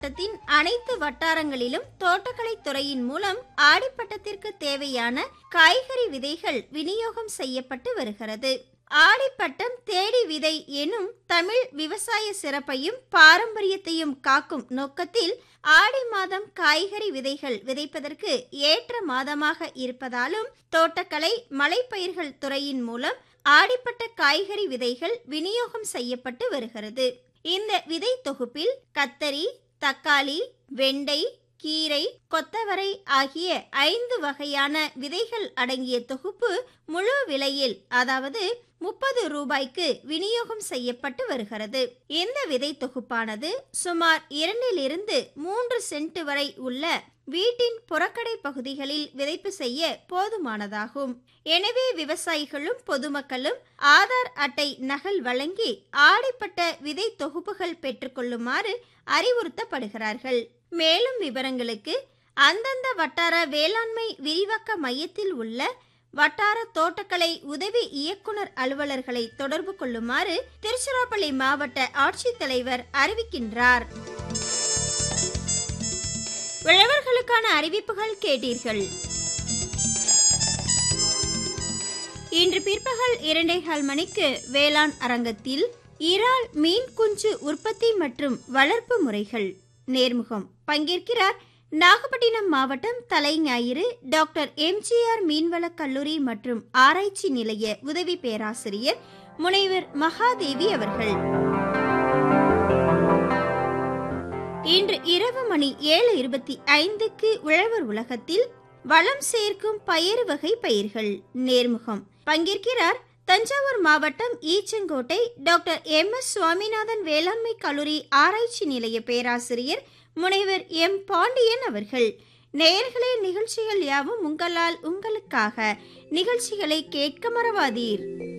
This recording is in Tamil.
மாவட்டத்தின் அனைத்து வட்டாரங்களிலும் தோட்டக்கலை துறையின் மூலம் ஆடிப்பட்டத்திற்கு தேவையான காய்கறி விதைகள் விநியோகம் செய்யப்பட்டு வருகிறது ஆடிப்பட்டம் தேடி விதை எனும் தமிழ் விவசாய சிறப்பையும் பாரம்பரியத்தையும் காக்கும் நோக்கத்தில் ஆடி மாதம் காய்கறி விதைகள் விதைப்பதற்கு ஏற்ற மாதமாக இருப்பதாலும் தோட்டக்கலை மலைப்பயிர்கள் துறையின் மூலம் ஆடிப்பட்ட காய்கறி விதைகள் விநியோகம் செய்யப்பட்டு வருகிறது இந்த விதை தொகுப்பில் கத்தரி தக்காளி வெண்டை கீரை கொத்தவரை ஆகிய ஐந்து வகையான விதைகள் அடங்கிய தொகுப்பு முழு விலையில் அதாவது முப்பது ரூபாய்க்கு விநியோகம் செய்யப்பட்டு வருகிறது இந்த விதை தொகுப்பானது சுமார் இரண்டிலிருந்து மூன்று சென்ட் வரை உள்ள வீட்டின் புறக்கடை பகுதிகளில் விதைப்பு செய்ய போதுமானதாகும் எனவே விவசாயிகளும் பொதுமக்களும் ஆதார் அட்டை நகல் வழங்கி ஆடிப்பட்ட விதை தொகுப்புகள் பெற்றுக்கொள்ளுமாறு அறிவுறுத்தப்படுகிறார்கள் மேலும் விவரங்களுக்கு அந்தந்த வட்டார வேளாண்மை விரிவாக்க மையத்தில் உள்ள வட்டார தோட்டக்கலை உதவி இயக்குனர் அலுவலர்களை தொடர்பு கொள்ளுமாறு திருச்சிராப்பள்ளி மாவட்ட ஆட்சித்தலைவர் அறிவிக்கின்றார் உழவர்களுக்கான அறிவிப்புகள் கேட்டீர்கள் இன்று பிற்பகல் இரண்டேகால் மணிக்கு வேளாண் அரங்கத்தில் இறால் மீன் குஞ்சு உற்பத்தி மற்றும் வளர்ப்பு முறைகள் நேர்முகம் பங்கேற்கிறார் நாகப்பட்டினம் மாவட்டம் தலைஞாயிறு டாக்டர் எம்ஜிஆர் மீன்வளக் கல்லூரி மற்றும் ஆராய்ச்சி நிலைய உதவி பேராசிரியர் முனைவர் மகாதேவி அவர்கள் இன்று இரவு மணி ஏழு இருபத்தி ஐந்துக்கு உழவர் உலகத்தில் வளம் சேர்க்கும் பயறு வகை பயிர்கள் நேர்முகம் பங்கேற்கிறார் தஞ்சாவூர் மாவட்டம் Eachangottai doctor M S Swaminathan வேளாண்மை கல்லூரி ஆராய்ச்சி நிலைய பேராசிரியர் முனைவர் எம் பாண்டியன் அவர்கள் நேயர்களே நிகழ்ச்சிகள் யாவும் உங்களால் உங்களுக்காக நிகழ்ச்சிகளை கேட்க மறவாதீர்